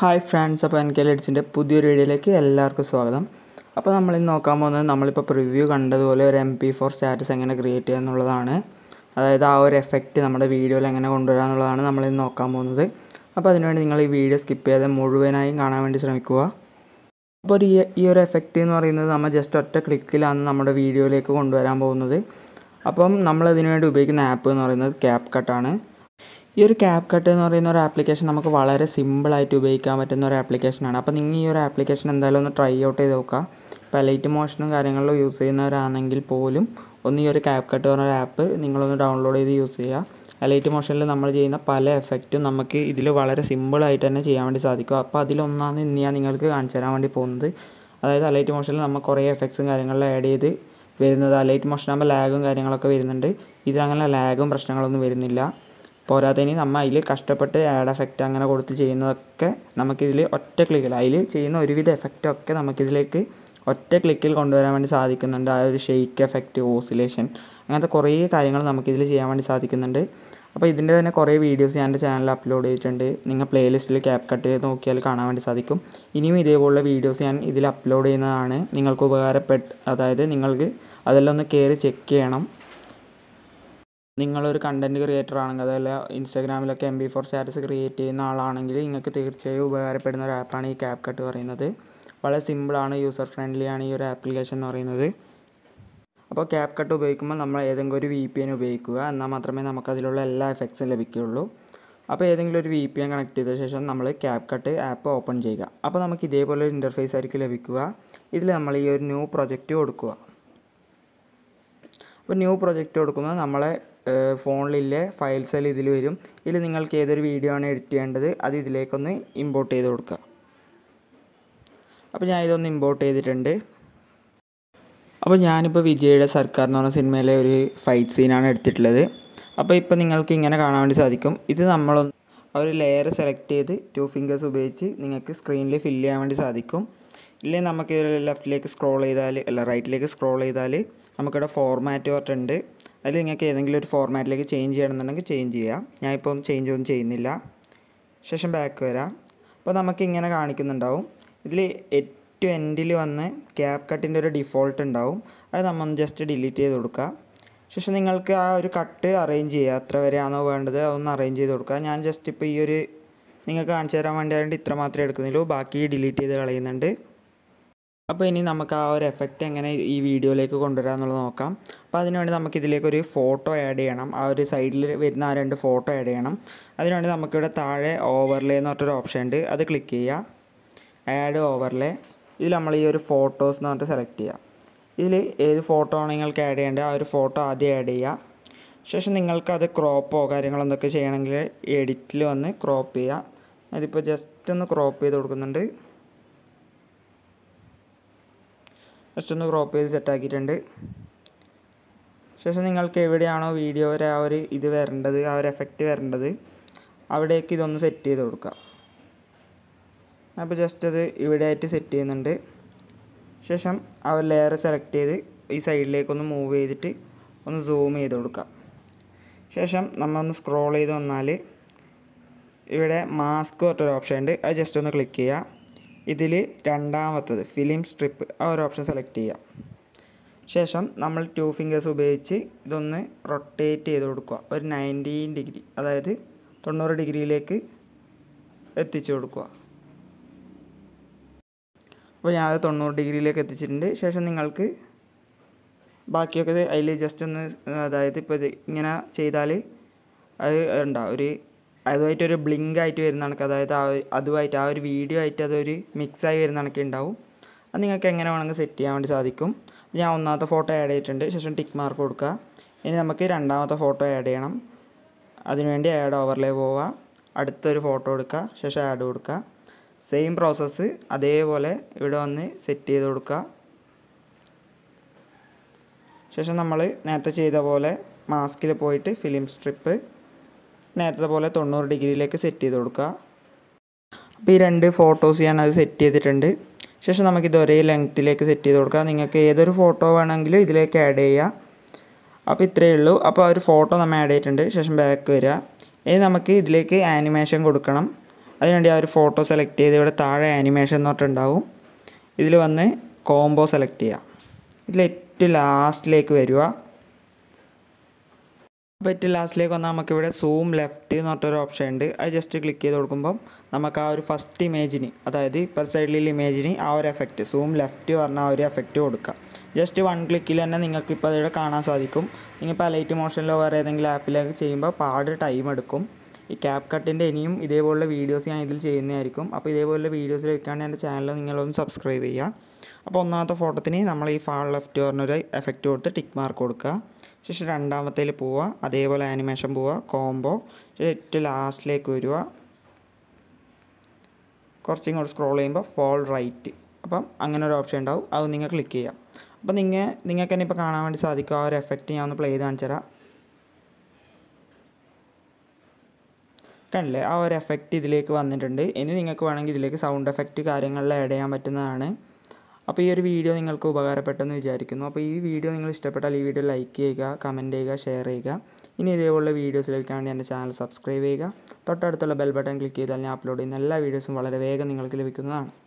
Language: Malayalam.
ഹായ് ഫ്രണ്ട്സ് അപ്പോൾ എൻ കെ ലെഡ്സിൻ്റെ പുതിയൊരു വീഡിയോയിലേക്ക് എല്ലാവർക്കും സ്വാഗതം അപ്പോൾ നമ്മൾ ഇന്ന് നോക്കാൻ പോകുന്നത് നമ്മളിപ്പോൾ പ്രിവ്യൂ കണ്ടതുപോലെ ഒരു എം പി ഫോർ സ്റ്റാറ്റസ് എങ്ങനെ ക്രിയേറ്റ് ചെയ്യുക എന്നുള്ളതാണ് അതായത് ആ ഒരു എഫക്റ്റ് നമ്മുടെ വീഡിയോയിൽ എങ്ങനെ കൊണ്ടുവരിക എന്നുള്ളതാണ് നമ്മൾ ഇന്ന് നോക്കാൻ പോകുന്നത് അപ്പോൾ അതിനുവേണ്ടി നിങ്ങൾ ഈ വീഡിയോ സ്കിപ്പ് ചെയ്യാതെ മുഴുവനായും കാണാൻ വേണ്ടി ശ്രമിക്കുക അപ്പോൾ ഒരു ഈ- ഈ ഒരു എഫക്റ്റ് എന്ന് പറയുന്നത് നമ്മൾ ജസ്റ്റ് ഒറ്റ ക്ലിക്കിലാണ് നമ്മുടെ വീഡിയോയിലേക്ക് കൊണ്ടുവരാൻ പോകുന്നത് അപ്പം നമ്മൾ ഇതിനു വേണ്ടി ഉപയോഗിക്കുന്ന ആപ്പ് എന്ന് പറയുന്നത് ക്യാപ് കട്ടാണ് ഈ ഒരു ക്യാപ് കട്ട് എന്ന് പറയുന്ന ഒരു ആപ്ലിക്കേഷൻ നമുക്ക് വളരെ സിമ്പിളായിട്ട് ഉപയോഗിക്കാൻ പറ്റുന്ന ഒരു ആപ്ലിക്കേഷനാണ് അപ്പോൾ നിങ്ങൾ ഈ ഒരു ആപ്ലിക്കേഷൻ എന്തായാലും ഒന്ന് ട്രൈ ഔട്ട് ചെയ്ത് നോക്കുക ഇപ്പോൾ ലൈറ്റ് മോഷനും കാര്യങ്ങളിലും യൂസ് ചെയ്യുന്നവരാണെങ്കിൽ പോലും ഒന്ന് ഈ ഒരു ക്യാപ് കട്ട് പറഞ്ഞ ഒരു ആപ്പ് നിങ്ങളൊന്ന് ഡൗൺലോഡ് ചെയ്ത് യൂസ് ചെയ്യുക ലൈറ്റ് മോഷനിൽ നമ്മൾ ചെയ്യുന്ന പല എഫക്റ്റും നമുക്ക് ഇതിൽ വളരെ സിമ്പിളായിട്ട് തന്നെ ചെയ്യാൻ വേണ്ടി സാധിക്കും അപ്പോൾ അതിലൊന്നാണ് ഇന്ന് ഞാൻ നിങ്ങൾക്ക് കാണിച്ചു തരാൻ വേണ്ടി പോകുന്നത് അതായത് ലൈറ്റ് മോഷനിൽ നമ്മൾ കുറേ എഫക്ട്സും കാര്യങ്ങളും ആഡ് ചെയ്ത് വരുന്നത് ലൈറ്റ് മോഷൻ ആകുമ്പോൾ ലാഗും കാര്യങ്ങളൊക്കെ വരുന്നുണ്ട് ഇതിലങ്ങനെ ലാഗും പ്രശ്നങ്ങളൊന്നും വരുന്നില്ല പോരാത്തതിന് നമ്മൾ അതിൽ കഷ്ടപ്പെട്ട് ആഡ് എഫക്റ്റ് അങ്ങനെ കൊടുത്ത് ചെയ്യുന്നതൊക്കെ നമുക്കിതിൽ ഒറ്റ ക്ലിക്കിൽ അതിൽ ചെയ്യുന്ന ഒരുവിധ എഫക്റ്റൊക്കെ നമുക്കിതിലേക്ക് ഒറ്റ ക്ലിക്കിൽ കൊണ്ടുവരാൻ വേണ്ടി സാധിക്കുന്നുണ്ട് ആ ഒരു ഷെയ്ക്ക് എഫക്റ്റ് ഓസിലേഷൻ അങ്ങനത്തെ കുറേ കാര്യങ്ങൾ നമുക്കിതിൽ ചെയ്യാൻ വേണ്ടി സാധിക്കുന്നുണ്ട് അപ്പോൾ ഇതിൻ്റെ തന്നെ കുറേ വീഡിയോസ് ഞാൻ എൻ്റെ ചാനലിൽ അപ്ലോഡ് ചെയ്തിട്ടുണ്ട് നിങ്ങൾ പ്ലേലിസ്റ്റിൽ ക്യാപ് കട്ട് ചെയ്ത് നോക്കിയാൽ കാണാൻ വേണ്ടി സാധിക്കും ഇനിയും ഇതേപോലുള്ള വീഡിയോസ് ഞാൻ ഇതിൽ അപ്ലോഡ് ചെയ്യുന്നതാണ് നിങ്ങൾക്ക് ഉപകാരപ്പെട്ട് അതായത് നിങ്ങൾക്ക് അതെല്ലാം ഒന്ന് കയറി ചെക്ക് ചെയ്യണം നിങ്ങളൊരു കണ്ടൻറ് ക്രിയേറ്റർ ആണെങ്കിൽ അതല്ല ഇൻസ്റ്റാഗ്രാമിലൊക്കെ M B four status create ചെയ്യുന്ന ആളാണെങ്കിൽ നിങ്ങൾക്ക് തീർച്ചയായും ഉപകാരപ്പെടുന്ന ഒരു ആപ്പാണ് ഈ ക്യാപ് കട്ട് പറയുന്നത് വളരെ സിമ്പിളാണ് യൂസർ ഫ്രണ്ട്ലി ആണ് ഈ ഒരു ആപ്ലിക്കേഷൻ എന്ന് പറയുന്നത് അപ്പോൾ ക്യാപ് കട്ട് ഉപയോഗിക്കുമ്പോൾ നമ്മൾ ഏതെങ്കിലും ഒരു വി പി എൻ ഉപയോഗിക്കുക എന്നാൽ മാത്രമേ നമുക്ക് അതിലുള്ള എല്ലാ എഫക്ട്സും ലഭിക്കുകയുള്ളൂ അപ്പോൾ ഏതെങ്കിലും ഒരു വി പി എൻ കണക്ട് ചെയ്ത ശേഷം നമ്മൾ ക്യാപ് കട്ട് ആപ്പ് ഓപ്പൺ ചെയ്യുക അപ്പോൾ നമുക്ക് ഇതേപോലെ ഒരു ഇൻ്റർഫേസ് ആയിരിക്കും ലഭിക്കുക ഇതിൽ നമ്മൾ ഈ ഒരു ന്യൂ പ്രൊജക്റ്റ് കൊടുക്കുക അപ്പോൾ ന്യൂ പ്രൊജക്റ്റ് കൊടുക്കുമ്പോൾ നമ്മളെ ഫോണിലെ ഫയൽസ് എല്ലാം ഇതിൽ വരും ഇതിൽ നിങ്ങൾക്ക് ഏതൊരു വീഡിയോ ആണ് എഡിറ്റ് ചെയ്യേണ്ടത് അത് ഇതിലേക്കൊന്ന് ഇമ്പോർട്ട് ചെയ്ത് കൊടുക്കുക അപ്പോൾ ഞാൻ ഇതൊന്ന് ഇമ്പോർട്ട് ചെയ്തിട്ടുണ്ട് അപ്പോൾ ഞാനിപ്പോൾ വിജയുടെ സർക്കാർ എന്ന് പറഞ്ഞ സിനിമയിലെ ഒരു ഫൈറ്റ് സീനാണ് എടുത്തിട്ടുള്ളത് അപ്പോൾ ഇപ്പോൾ നിങ്ങൾക്ക് ഇങ്ങനെ കാണാൻ വേണ്ടി സാധിക്കും ഇത് നമ്മളൊന്ന് ആ ഒരു ലെയർ സെലക്ട് ചെയ്ത് ടു ഫിംഗേഴ്സ് ഉപയോഗിച്ച് നിങ്ങൾക്ക് സ്ക്രീനിൽ ഫില്ല് ചെയ്യാൻ വേണ്ടി സാധിക്കും ഇല്ലെങ്കിൽ നമുക്ക് ലെഫ്റ്റിലേക്ക് സ്ക്രോൾ ചെയ്താൽ അല്ല റൈറ്റിലേക്ക് സ്ക്രോൾ ചെയ്താൽ നമുക്കിവിടെ ഫോർമാറ്റ് പറഞ്ഞിട്ടുണ്ട് അതിൽ നിങ്ങൾക്ക് ഏതെങ്കിലും ഒരു ഫോർമാറ്റിലേക്ക് ചേഞ്ച് ചെയ്യണമെന്നുണ്ടെങ്കിൽ ചേഞ്ച് ചെയ്യാം ഞാനിപ്പം ചേഞ്ച് ഒന്നും ചെയ്യുന്നില്ല ശേഷം ബാക്ക് വരാം അപ്പോൾ നമുക്ക് ഇങ്ങനെ കാണിക്കുന്നുണ്ടാവും ഇതിൽ ഏറ്റവും എൻഡിൽ വന്ന് ക്യാപ് കട്ടിൻ്റെ ഒരു ഡിഫോൾട്ട് ഉണ്ടാവും അത് നമ്മൾ ജസ്റ്റ് ഡിലീറ്റ് ചെയ്ത് കൊടുക്കുക ശേഷം നിങ്ങൾക്ക് ആ ഒരു കട്ട് അറേഞ്ച് ചെയ്യുക എത്ര വരെയാണോ വേണ്ടത് അതൊന്ന് അറേഞ്ച് ചെയ്ത് കൊടുക്കുക ഞാൻ ജസ്റ്റ് ഇപ്പോൾ ഈ ഒരു നിങ്ങൾക്ക് കാണിച്ചു തരാൻ വേണ്ടി ആയതുകൊണ്ട് ഇത്ര മാത്രമേ എടുക്കുന്നുള്ളൂ ബാക്കി ഡിലീറ്റ് ചെയ്ത് കളയുന്നുണ്ട് അപ്പോൾ ഇനി നമുക്ക് ആ ഒരു എഫക്റ്റ് എങ്ങനെ ഈ വീഡിയോയിലേക്ക് കൊണ്ടുവരാം എന്നുള്ളത് നോക്കാം അപ്പോൾ അതിനുവേണ്ടി നമുക്ക് ഇതിലേക്ക് ഒരു ഫോട്ടോ ആഡ് ചെയ്യണം ആ ഒരു സൈഡിൽ വരുന്ന ആ രണ്ട് ഫോട്ടോ ആഡ് ചെയ്യണം അതിനുവേണ്ടി നമുക്കിവിടെ താഴെ ഓവർലേ എന്ന് പറഞ്ഞൊരു ഓപ്ഷൻ ഉണ്ട് അത് ക്ലിക്ക് ചെയ്യുക ആഡ് ഓവർലേ ഇതിൽ നമ്മൾ ഈ ഒരു ഫോട്ടോസ് എന്ന് പറഞ്ഞിട്ട് സെലക്ട് ചെയ്യുക ഇതിൽ ഏത് ഫോട്ടോ ആണ് നിങ്ങൾക്ക് ആഡ് ചെയ്യേണ്ടത് ആ ഒരു ഫോട്ടോ ആദ്യം ആഡ് ചെയ്യുക ശേഷം നിങ്ങൾക്ക് അത് ക്രോപ്പോ കാര്യങ്ങളോ എന്തൊക്കെ ചെയ്യണമെങ്കിൽ എഡിറ്റിൽ വന്ന് ക്രോപ്പ് ചെയ്യുക അതിപ്പോൾ ജസ്റ്റ് ഒന്ന് ക്രോപ്പ് ചെയ്ത് കൊടുക്കുന്നുണ്ട് ജസ്റ്റ് ഒന്ന് ക്രോപ്പ് ചെയ്ത് സെറ്റ് ആക്കിയിട്ടുണ്ട് ശേഷം നിങ്ങൾക്ക് എവിടെയാണോ വീഡിയോയുടെ ആ ഒരു ഇത് വരേണ്ടത് ആ ഒരു എഫക്റ്റ് വരേണ്ടത് അവിടേക്ക് ഇതൊന്ന് സെറ്റ് ചെയ്ത് കൊടുക്കുക അപ്പോൾ ജസ്റ്റ് അത് ഇവിടെ ആയിട്ട് സെറ്റ് ചെയ്യുന്നുണ്ട് ശേഷം ആ ഒരു ലെയർ സെലക്ട് ചെയ്ത് ഈ സൈഡിലേക്കൊന്ന് മൂവ് ചെയ്തിട്ട് ഒന്ന് സൂം ചെയ്ത് കൊടുക്കുക ശേഷം നമ്മളൊന്ന് സ്ക്രോൾ ചെയ്ത് വന്നാൽ ഇവിടെ മാസ്ക് പറഞ്ഞൊരു ഓപ്ഷൻ ഉണ്ട് അത് ജസ്റ്റ് ഒന്ന് ക്ലിക്ക് ചെയ്യുക ഇതിൽ രണ്ടാമത്തത് ഫിലിം സ്ട്രിപ്പ് ആ ഒരു ഓപ്ഷൻ സെലക്ട് ചെയ്യുക ശേഷം നമ്മൾ ടു ഫിംഗേഴ്സ് ഉപയോഗിച്ച് ഇതൊന്ന് റൊട്ടേറ്റ് ചെയ്ത് കൊടുക്കുക ഒരു നയൻറ്റീൻ ഡിഗ്രി അതായത് തൊണ്ണൂറ് ഡിഗ്രിയിലേക്ക് എത്തിച്ചു കൊടുക്കുക അപ്പോൾ ഞാനത് തൊണ്ണൂറ് ഡിഗ്രിയിലേക്ക് എത്തിച്ചിട്ടുണ്ട് ശേഷം നിങ്ങൾക്ക് ബാക്കിയൊക്കെ അതിൽ ജസ്റ്റ് ഒന്ന് അതായത് ഇപ്പോൾ ഇത് ഇങ്ങനെ ചെയ്താൽ അത് ഉണ്ടാവും ഒരു അതുമായിട്ടൊരു ബ്ലിങ്ക് ആയിട്ട് വരുന്ന കണക്ക് അതായത് ആ ഒരു- അതുമായിട്ട് ആ ഒരു വീഡിയോ ആയിട്ട് അതൊരു മിക്സായി വരുന്ന കണക്ക് ഉണ്ടാവും അത് നിങ്ങൾക്ക് എങ്ങനെ വേണമെങ്കിൽ സെറ്റ് ചെയ്യാൻ വേണ്ടി സാധിക്കും ഞാൻ ഒന്നാമത്തെ ഫോട്ടോ ആഡ് ചെയ്തിട്ടുണ്ട് ശേഷം ടിക്ക് മാർക്ക് കൊടുക്കുക ഇനി നമുക്ക് രണ്ടാമത്തെ ഫോട്ടോ ആഡ് ചെയ്യണം അതിനുവേണ്ടി ആഡ് ഓവർലേ പോവുക അടുത്തൊരു ഫോട്ടോ എടുക്കുക ശേഷം ആഡ് കൊടുക്കുക സെയിം പ്രോസസ്സ് അതേപോലെ ഇവിടെ വന്ന് സെറ്റ് ചെയ്ത് കൊടുക്കുക ശേഷം നമ്മൾ നേരത്തെ ചെയ്ത പോലെ മാസ്കിൽ പോയിട്ട് ഫിലിം സ്ട്രിപ്പ് നേരത്തെ പോലെ തൊണ്ണൂറ് ഡിഗ്രിയിലേക്ക് സെറ്റ് ചെയ്ത് കൊടുക്കുക അപ്പോൾ ഈ രണ്ട് ഫോട്ടോസ് ഞാൻ അത് സെറ്റ് ചെയ്തിട്ടുണ്ട് ശേഷം നമുക്കിത് ഒരേ ലെങ്ത്തിലേക്ക് സെറ്റ് ചെയ്ത് കൊടുക്കാം നിങ്ങൾക്ക് ഏതൊരു ഫോട്ടോ വേണമെങ്കിലും ഇതിലേക്ക് ആഡ് ചെയ്യുക അപ്പോൾ ഇത്രയേ ഉള്ളൂ അപ്പോൾ ആ ഒരു ഫോട്ടോ നമ്മൾ ആഡ് ചെയ്തിട്ടുണ്ട് ശേഷം ബാക്ക് വരിക ഇനി നമുക്ക് ഇതിലേക്ക് ആനിമേഷൻ കൊടുക്കണം അതിനുവേണ്ടി ആ ഒരു ഫോട്ടോ സെലക്ട് ചെയ്ത് ഇവിടെ താഴെ ആനിമേഷൻ എന്ന് പറഞ്ഞിട്ടുണ്ടാവും ഇതിൽ വന്ന് കോംബോ സെലക്ട് ചെയ്യുക ഇതിൽ ഏറ്റവും ലാസ്റ്റിലേക്ക് വരിക അപ്പോൾ ഏറ്റവും ലാസ്റ്റിലേക്ക് വന്നാൽ നമുക്കിവിടെ സൂം ലെഫ്റ്റ് എന്ന് പറഞ്ഞൊരു ഓപ്ഷൻ ഉണ്ട് അത് ജസ്റ്റ് ക്ലിക്ക് ചെയ്ത് കൊടുക്കുമ്പം നമുക്ക് ആ ഒരു ഫസ്റ്റ് ഇമേജിന് അതായത് ഇപ്പർ സൈഡിലുള്ള ഇമേജിന് ആ ഒരു എഫക്റ്റ് സൂം ലെഫ്റ്റ് പറഞ്ഞ ആ ഒരു എഫക്റ്റ് കൊടുക്കുക ജസ്റ്റ് വൺ ക്ലിക്കിൽ തന്നെ നിങ്ങൾക്ക് ഇപ്പോൾ അതിവിടെ കാണാൻ സാധിക്കും നിങ്ങളിപ്പോൾ ലൈറ്റ് മോഷനിലോ വേറെ ഏതെങ്കിലും ആപ്പിലേക്ക് ചെയ്യുമ്പോൾ പാട് ടൈം എടുക്കും ഈ ക്യാപ് കട്ടിൻ്റെ ഇനിയും ഇതേപോലുള്ള വീഡിയോസ് ഞാൻ ഇതിൽ ചെയ്യുന്നതായിരിക്കും അപ്പോൾ ഇതേപോലുള്ള വീഡിയോസ് ലഭിക്കാണ്ട് എൻ്റെ ചാനൽ നിങ്ങളൊന്ന് സബ്സ്ക്രൈബ് ചെയ്യുക അപ്പോൾ ഒന്നാമത്തെ ഫോട്ടോത്തിന് നമ്മൾ ഈ ഫാൾ ലെഫ്റ്റ് പറഞ്ഞൊരു എഫക്റ്റ് കൊടുത്ത് ടിക്ക് മാർക്ക് കൊടുക്കുക ശേഷം രണ്ടാമത്തേൽ പോവുക അതേപോലെ ആനിമേഷൻ പോവുക കോംബോ ഏറ്റവും ലാസ്റ്റിലേക്ക് വരിക കുറച്ചും കൂടെ സ്ക്രോൾ ചെയ്യുമ്പോൾ ഫോൾ റൈറ്റ് അപ്പം അങ്ങനെ ഒരു ഓപ്ഷൻ ഉണ്ടാവും അത് നിങ്ങൾ ക്ലിക്ക് ചെയ്യാം അപ്പം നിങ്ങൾ നിങ്ങൾക്ക് തന്നെ ഇപ്പോൾ കാണാൻ വേണ്ടി സാധിക്കും ആ ഒരു എഫക്റ്റ് ഞാൻ ഒന്ന് പ്ലേ ചെയ്ത് കാണിച്ചു തരാം കണ്ടില്ലേ ആ ഒരു എഫക്റ്റ് ഇതിലേക്ക് വന്നിട്ടുണ്ട് ഇനി നിങ്ങൾക്ക് വേണമെങ്കിൽ ഇതിലേക്ക് സൗണ്ട് എഫക്റ്റ് കാര്യങ്ങളിൽ ആഡ് ചെയ്യാൻ പറ്റുന്നതാണ് അപ്പോൾ ഈ ഒരു വീഡിയോ നിങ്ങൾക്ക് ഉപകാരപ്പെട്ടെന്ന് വിചാരിക്കുന്നു അപ്പോൾ ഈ വീഡിയോ നിങ്ങൾ ഇഷ്ടപ്പെട്ടാൽ ഈ വീഡിയോ ലൈക്ക് ചെയ്യുക കമൻറ്റ് ചെയ്യുക ഷെയർ ചെയ്യുക ഇനി ഇതേപോലുള്ള വീഡിയോസ് ലഭിക്കാൻ വേണ്ടി എൻ്റെ ചാനൽ സബ്സ്ക്രൈബ് ചെയ്യുക തൊട്ടടുത്തുള്ള ബെൽ ബട്ടൺ ക്ലിക്ക് ചെയ്താൽ ഞാൻ അപ്ലോഡ് ചെയ്യുന്ന എല്ലാ വീഡിയോസും വളരെ വേഗം നിങ്ങൾക്ക് ലഭിക്കുന്നതാണ്